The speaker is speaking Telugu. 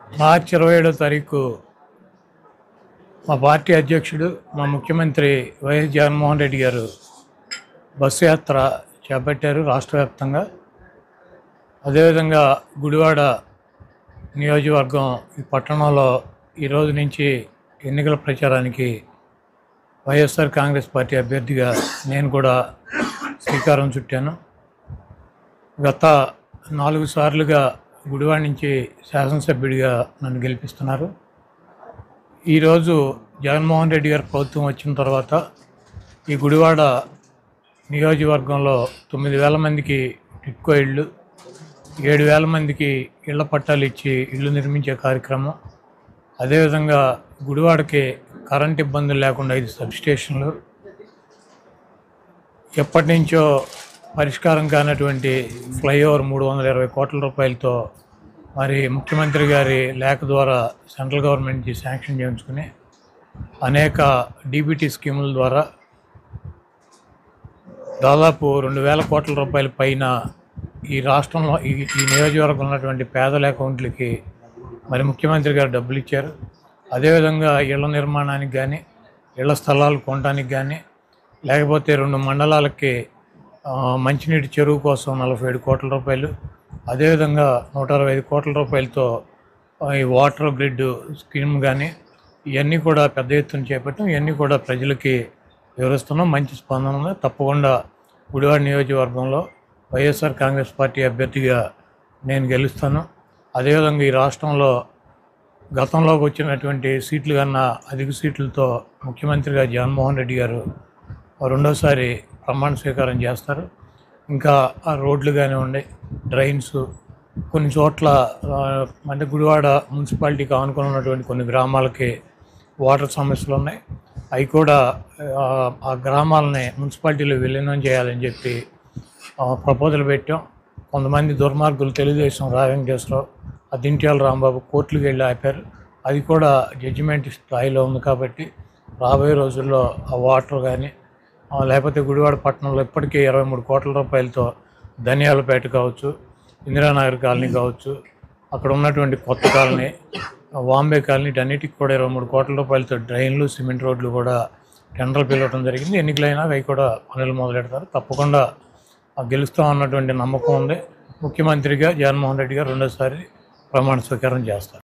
మార్చి ఇరవై ఏడో తారీఖు మా పార్టీ అధ్యక్షుడు మా ముఖ్యమంత్రి వైఎస్ జగన్మోహన్ రెడ్డి గారు బస్సు యాత్ర చేపట్టారు రాష్ట్ర వ్యాప్తంగా అదేవిధంగా గుడివాడ నియోజకవర్గం ఈ పట్టణంలో ఈ రోజు నుంచి ఎన్నికల ప్రచారానికి వైఎస్ఆర్ కాంగ్రెస్ పార్టీ అభ్యర్థిగా నేను కూడా శ్రీకారం చుట్టాను గత నాలుగు సార్లుగా గుడివాడ నుంచి శాసనసభ్యుడిగా నన్ను గెలిపిస్తున్నారు ఈరోజు జగన్మోహన్ రెడ్డి గారి ప్రభుత్వం వచ్చిన తర్వాత ఈ గుడివాడ నియోజకవర్గంలో తొమ్మిది వేల మందికి టిట్కో ఇళ్ళు ఏడు వేల మందికి ఇళ్ల పట్టాలు ఇచ్చి ఇళ్ళు నిర్మించే కార్యక్రమం అదేవిధంగా గుడివాడకి కరెంట్ ఇబ్బందులు లేకుండా ఐదు సబ్స్టేషన్లు ఎప్పటి నుంచో పరిష్కారం కానటువంటి ఫ్లైఓవర్ మూడు వందల ఇరవై కోట్ల రూపాయలతో మరి ముఖ్యమంత్రి గారి లేఖ ద్వారా సెంట్రల్ గవర్నమెంట్ నుంచి శాంక్షన్ చేయించుకుని అనేక డీబీటీ స్కీముల ద్వారా దాదాపు రెండు వేల కోట్ల రూపాయల పైన ఈ రాష్ట్రంలో ఈ ఈ నియోజకవర్గంలో ఉన్నటువంటి పేదల అకౌంట్లకి మరి ముఖ్యమంత్రి గారు డబ్బులు ఇచ్చారు అదేవిధంగా ఇళ్ల నిర్మాణానికి కానీ ఇళ్ల స్థలాలు కొనడానికి కానీ లేకపోతే రెండు మండలాలకి ఆ, మంచినీటి చెరువు కోసం నలభై ఏడు కోట్ల రూపాయలు అదేవిధంగా నూట అరవై ఐదు కోట్ల రూపాయలతో ఆ, ఈ వాటర్ గ్రిడ్ స్కీమ్ కానీ ఇవన్నీ కూడా పెద్ద ఎత్తున చేపట్టాం ఇవన్నీ కూడా ప్రజలకి వివరిస్తున్నాం మంచి స్పందన ఉంది తప్పకుండా గుడివాడ నియోజకవర్గంలో వైఎస్ఆర్ కాంగ్రెస్ పార్టీ అభ్యర్థిగా నేను గెలుస్తాను అదేవిధంగా ఈ రాష్ట్రంలో గతంలోకి వచ్చినటువంటి సీట్లు కన్నా అధిక సీట్లతో ముఖ్యమంత్రిగా జగన్మోహన్ రెడ్డి గారు రెండోసారి ప్రమాణ స్వీకారం చేస్తారు ఇంకా ఆ రోడ్లు కానివ్వండి డ్రైన్స్ కొన్ని చోట్ల ఆ, అంటే గుడివాడ మున్సిపాలిటీకి ఆనుకొని ఉన్నటువంటి కొన్ని గ్రామాలకి వాటర్ సమస్యలు ఉన్నాయి అవి కూడా ఆ, ఆ గ్రామాలని మున్సిపాలిటీలో విలీనం చేయాలని చెప్పి ప్రపోజల్ పెట్టాం కొంతమంది దుర్మార్గులు తెలుగుదేశం రా వెంకటేశ్వరరావు ఆ దింట్యాల రాంబాబు కోర్టులకు వెళ్ళి ఆపారు అది కూడా జడ్జిమెంట్ స్థాయిలో ఉంది కాబట్టి రాబోయే రోజుల్లో ఆ వాటర్ కానీ లేకపోతే గుడివాడ పట్టణంలో ఇప్పటికే ఇరవై మూడు కోట్ల రూపాయలతో ధనియాలపేట కావచ్చు ఇందిరానగర్ కాలనీ కావచ్చు అక్కడ ఉన్నటువంటి కొత్త కాలనీ వాంబే కాలనీ అన్నిటికి కూడా ఇరవై మూడు కోట్ల రూపాయలతో డ్రైన్లు సిమెంట్ రోడ్లు కూడా టెండర్లు పిలవడం జరిగింది ఎన్నికలైనా అవి కూడా పనులు మొదలెడతారు తప్పకుండా ఆ గెలుస్తాం అన్నటువంటి నమ్మకం ఉంది ముఖ్యమంత్రిగా జగన్మోహన్ రెడ్డి గారు రెండోసారి ప్రమాణ స్వీకారం చేస్తారు